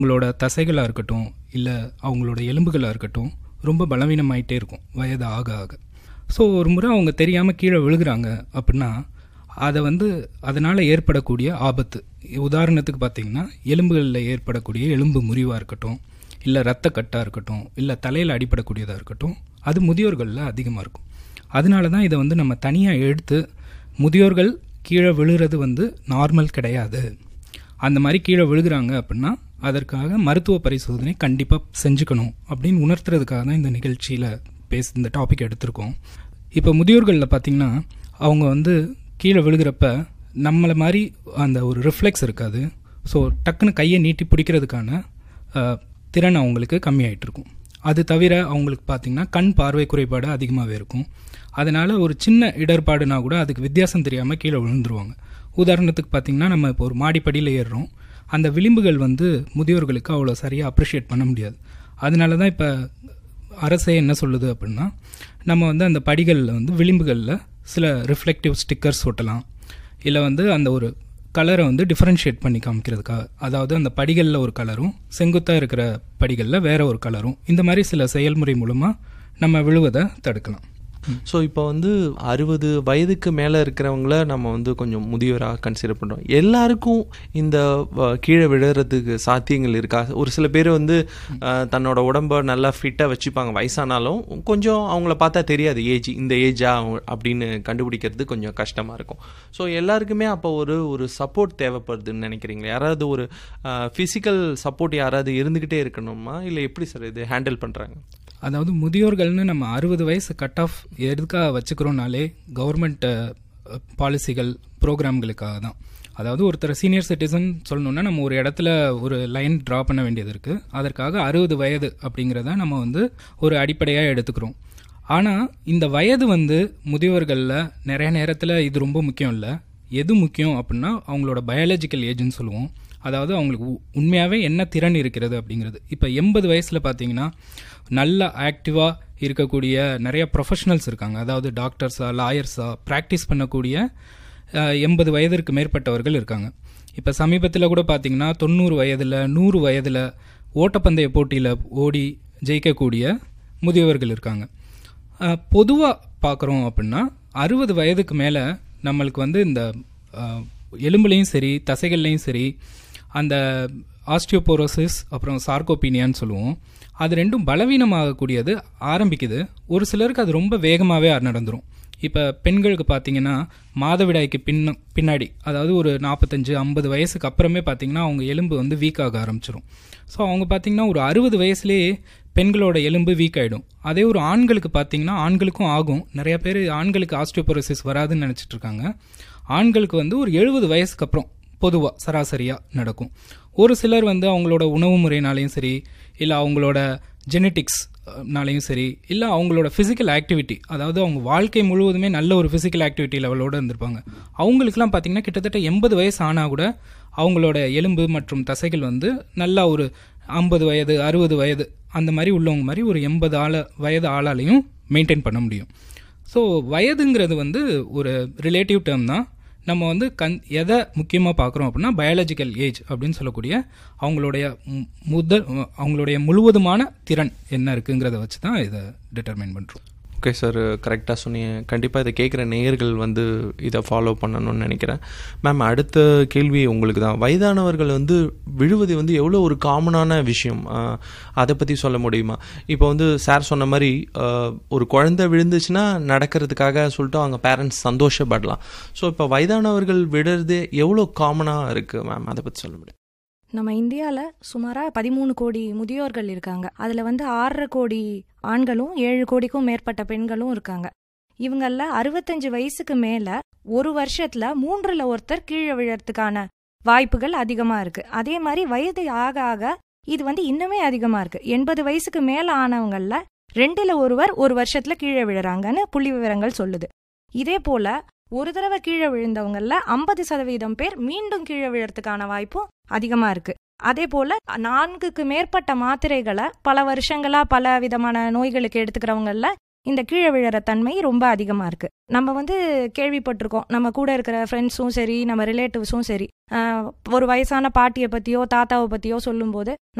அவங்களோட தசைகளாக இருக்கட்டும் இல்லை அவங்களோட எலும்புகளாக இருக்கட்டும் ரொம்ப பலவீனமாயிட்டே இருக்கும் வயது ஆக ஆக ஸோ ஒரு முறை அவங்க தெரியாமல் கீழே விழுகிறாங்க அப்படின்னா அதை வந்து அதனால் ஏற்படக்கூடிய ஆபத்து உதாரணத்துக்கு பார்த்தீங்கன்னா எலும்புகளில் ஏற்படக்கூடிய எலும்பு முறிவாக இருக்கட்டும் இல்லை ரத்த கட்டாக இருக்கட்டும் இல்லை தலையில் அடிப்படக்கூடியதாக இருக்கட்டும் அது முதியோர்களில் அதிகமாக இருக்கும் அதனால தான் இதை வந்து நம்ம தனியாக எடுத்து முதியோர்கள் கீழே விழுறது வந்து நார்மல் கிடையாது அந்த மாதிரி கீழே விழுகிறாங்க அப்படின்னா அதற்காக மருத்துவ பரிசோதனை கண்டிப்பாக செஞ்சுக்கணும் அப்படின்னு உணர்த்துறதுக்காக தான் இந்த நிகழ்ச்சியில் பேச இந்த டாபிக் எடுத்திருக்கோம் இப்போ முதியோர்களில் பார்த்தீங்கன்னா அவங்க வந்து கீழே விழுகிறப்ப நம்மளை மாதிரி அந்த ஒரு ரிஃப்ளெக்ஸ் இருக்காது ஸோ டக்குன்னு கையை நீட்டி பிடிக்கிறதுக்கான அஹ், திறன் அவங்களுக்கு கம்மியாயிட்டு இருக்கும் அது தவிர அவங்களுக்கு பார்த்தீங்கன்னா கண் பார்வை குறைபாடு அதிகமாகவே இருக்கும் அதனால ஒரு சின்ன இடர்பாடுனா கூட அதுக்கு வித்தியாசம் தெரியாமல் கீழே விழுந்துருவாங்க உதாரணத்துக்கு பார்த்தீங்கன்னா நம்ம இப்போ ஒரு மாடிப்படியில் ஏறுறோம் அந்த விளிம்புகள் வந்து முதியோர்களுக்கு அவ்வளோ சரியாக அப்ரிஷியேட் பண்ண முடியாது அதனால தான் இப்போ அரசே என்ன சொல்லுது அப்படின்னா நம்ம வந்து அந்த படிகளில் வந்து விளிம்புகளில் சில ரிஃப்ளெக்டிவ் ஸ்டிக்கர்ஸ் ஒட்டலாம் இல்லை வந்து அந்த ஒரு கலரை வந்து டிஃப்ரென்ஷியேட் பண்ணி காமிக்கிறதுக்காக அதாவது அந்த படிகளில் ஒரு கலரும் செங்குத்தாக இருக்கிற படிகளில் வேற ஒரு கலரும் இந்த மாதிரி சில செயல்முறை மூலமாக நம்ம விழுவதை தடுக்கலாம் ஸோ இப்போ வந்து அறுபது வயதுக்கு மேலே இருக்கிறவங்கள நம்ம வந்து கொஞ்சம் முதியோராக கன்சிடர் பண்ணுறோம் எல்லாருக்கும் இந்த வ- கீழே விழுறதுக்கு சாத்தியங்கள் இருக்கா ஒரு சில பேர் வந்து அஹ், தன்னோட உடம்ப நல்லா ஃபிட்டாக வச்சுப்பாங்க வயசானாலும் கொஞ்சம் அவங்கள பார்த்தா தெரியாது ஏஜ் இந்த ஏஜா அப்படின்னு கண்டுபிடிக்கிறது கொஞ்சம் கஷ்டமாக இருக்கும் ஸோ எல்லாருக்குமே அப்போ ஒரு ஒரு சப்போர்ட் தேவைப்படுதுன்னு நினைக்கிறீங்களா யாராவது ஒரு ஃபிசிக்கல் சப்போர்ட் யாராவது இருந்துக்கிட்டே இருக்கணுமா இல்லை எப்படி சார் இது ஹேண்டில் பண்ணுறாங்க அதாவது முதியோர்கள்னு நம்ம அறுபது வயசு கட் ஆஃப் எதுக்காக வச்சுக்கிறோம்னாலே கவர்மெண்ட் பாலிசிகள் ப்ரோக்ராம்களுக்காக தான் அதாவது ஒருத்தர் சீனியர் சிட்டிசன் சொல்லணும்னா நம்ம ஒரு இடத்துல ஒரு லைன் ட்ரா பண்ண வேண்டியது இருக்குது அதற்காக அறுபது வயது அப்படிங்கிறத நம்ம வந்து ஒரு அடிப்படையாக எடுத்துக்கிறோம் ஆனால் இந்த வயது வந்து முதியோர்களில் நிறைய நேரத்தில் இது ரொம்ப முக்கியம் இல்லை எது முக்கியம் அப்படின்னா அவங்களோட பயாலஜிக்கல் ஏஜ்னு சொல்லுவோம் அதாவது அவங்களுக்கு உ- உண்மையாகவே என்ன திறன் இருக்கிறது அப்படிங்கிறது இப்போ எண்பது வயசில் பார்த்தீங்கன்னா நல்ல ஆக்டிவாக இருக்கக்கூடிய நிறைய ப்ரொஃபஷனல்ஸ் இருக்காங்க அதாவது டாக்டர்ஸா லாயர்ஸா ப்ராக்டிஸ் பண்ணக்கூடிய எண்பது வயதிற்கு மேற்பட்டவர்கள் இருக்காங்க இப்போ சமீபத்தில் கூட பார்த்தீங்கன்னா தொண்ணூறு வயதில் நூறு வயதில் ஓட்டப்பந்தய போட்டியில் ஓடி ஜெயிக்கக்கூடிய முதியவர்கள் இருக்காங்க பொதுவாக பார்க்குறோம் அப்படின்னா அறுபது வயதுக்கு மேலே நம்மளுக்கு வந்து இந்த அஹ், எலும்புலையும் சரி தசைகள்லையும் சரி அந்த ஆஸ்டியோபோரோசிஸ் அப்புறம் சார்கோபீனியான்னு சொல்லுவோம் அது ரெண்டும் பலவீனமாகக்கூடியது ஆரம்பிக்குது ஒரு சிலருக்கு அது ரொம்ப வேகமாகவே நடந்துரும் இப்போ பெண்களுக்கு பார்த்தீங்கன்னா மாதவிடாய்க்கு பின்ன பின்னாடி அதாவது ஒரு நாற்பத்தஞ்சு ஐம்பது வயசுக்கு அப்புறமே பார்த்தீங்கன்னா அவங்க எலும்பு வந்து வீக் ஆக ஆரம்பிச்சிரும் ஸோ அவங்க பார்த்தீங்கன்னா ஒரு அறுபது வயசுலேயே பெண்களோட எலும்பு வீக் ஆகிடும் அதே ஒரு ஆண்களுக்கு பார்த்தீங்கன்னா ஆண்களுக்கும் ஆகும் நிறைய பேர் ஆண்களுக்கு ஆஸ்டியோபோரோசிஸ் வராதுன்னு நினச்சிட்டு இருக்காங்க ஆண்களுக்கு வந்து ஒரு எழுபது வயசுக்கு அப்புறம் பொதுவாக சராசரியாக நடக்கும் ஒரு சிலர் வந்து அவங்களோட உணவு முறைனாலையும் சரி இல்லை அவங்களோட ஜெனட்டிக்ஸ்னாலையும் சரி இல்லை அவங்களோட ஃபிசிக்கல் ஆக்டிவிட்டி அதாவது அவங்க வாழ்க்கை முழுவதுமே நல்ல ஒரு ஃபிசிக்கல் ஆக்டிவிட்டி லெவலோடு இருந்திருப்பாங்க அவங்களுக்குலாம் பார்த்தீங்கன்னா கிட்டத்தட்ட எண்பது வயசு ஆனால் கூட அவங்களோட எலும்பு மற்றும் தசைகள் வந்து நல்லா ஒரு ஐம்பது வயது அறுபது வயது அந்த மாதிரி உள்ளவங்க மாதிரி ஒரு எண்பது ஆள வயது ஆளாலையும் மெயின்டைன் பண்ண முடியும் ஸோ வயதுங்கிறது வந்து ஒரு ரிலேட்டிவ் டேர்ம் தான் நம்ம வந்து கண் எதை முக்கியமாக பார்க்குறோம் அப்படின்னா பயாலஜிக்கல் ஏஜ் அப்படின்னு சொல்லக்கூடிய அவங்களுடைய மு- முதல் அவங்களுடைய முழுவதுமான திறன் என்ன இருக்குங்கிறத வச்சு தான் இதை டிட்டர்மைன் பண்ணுறோம் ஓகே சார் கரெக்டாக சொன்னீங்க கண்டிப்பாக இதை கேட்குற நேயர்கள் வந்து இதை ஃபாலோ பண்ணணும்னு நினைக்கிறேன் மேம் அடுத்த கேள்வி உங்களுக்கு தான் வயதானவர்கள் வந்து விழுவது வந்து எவ்வளோ ஒரு காமனான விஷயம் ஆஹ், அதை பற்றி சொல்ல முடியுமா இப்போ வந்து சார் சொன்ன மாதிரி ஆஹ், ஒரு குழந்தை விழுந்துச்சுன்னா நடக்கிறதுக்காக சொல்லிட்டு அவங்க பேரண்ட்ஸ் சந்தோஷப்படலாம் ஸோ இப்போ வயதானவர்கள் விடுறது எவ்வளோ காமனாக இருக்குது மேம் அதை பற்றி சொல்ல முடியும் நம்ம இந்தியாவில் சுமாராக பதிமூணு கோடி முதியோர்கள் இருக்காங்க அதில் வந்து ஆறரை கோடி ஆண்களும் ஏழு கோடிக்கும் மேற்பட்ட பெண்களும் இருக்காங்க இவங்கள அறுபத்தஞ்சு வயசுக்கு மேலே ஒரு வருஷத்தில் மூன்றில் ஒருத்தர் கீழே விழறதுக்கான வாய்ப்புகள் அதிகமாக இருக்கு அதே மாதிரி வயது ஆக ஆக இது வந்து இன்னுமே அதிகமாக இருக்கு எண்பது வயசுக்கு மேலே ஆனவங்கள ரெண்டில் ஒருவர் ஒரு வருஷத்தில் கீழே விழுறாங்கன்னு புள்ளி விவரங்கள் சொல்லுது இதே போல ஒரு தடவை கீழே விழுந்தவங்கள ஐம்பது சதவீதம் பேர் மீண்டும் கீழே விழறதுக்கான வாய்ப்பும் அதிகமா இருக்கு அதே போல நான்குக்கு மேற்பட்ட மாத்திரைகளை பல வருஷங்களா பல விதமான நோய்களுக்கு எடுத்துக்கிறவங்கள இந்த கீழே விழற தன்மை ரொம்ப அதிகமாக இருக்கு நம்ம வந்து கேள்விப்பட்டிருக்கோம் நம்ம கூட இருக்கிற ஃப்ரெண்ட்ஸும் சரி நம்ம ரிலேட்டிவ்ஸும் சரி ஆஹ் ஒரு வயசான பாட்டியை பற்றியோ தாத்தாவை பற்றியோ சொல்லும்போது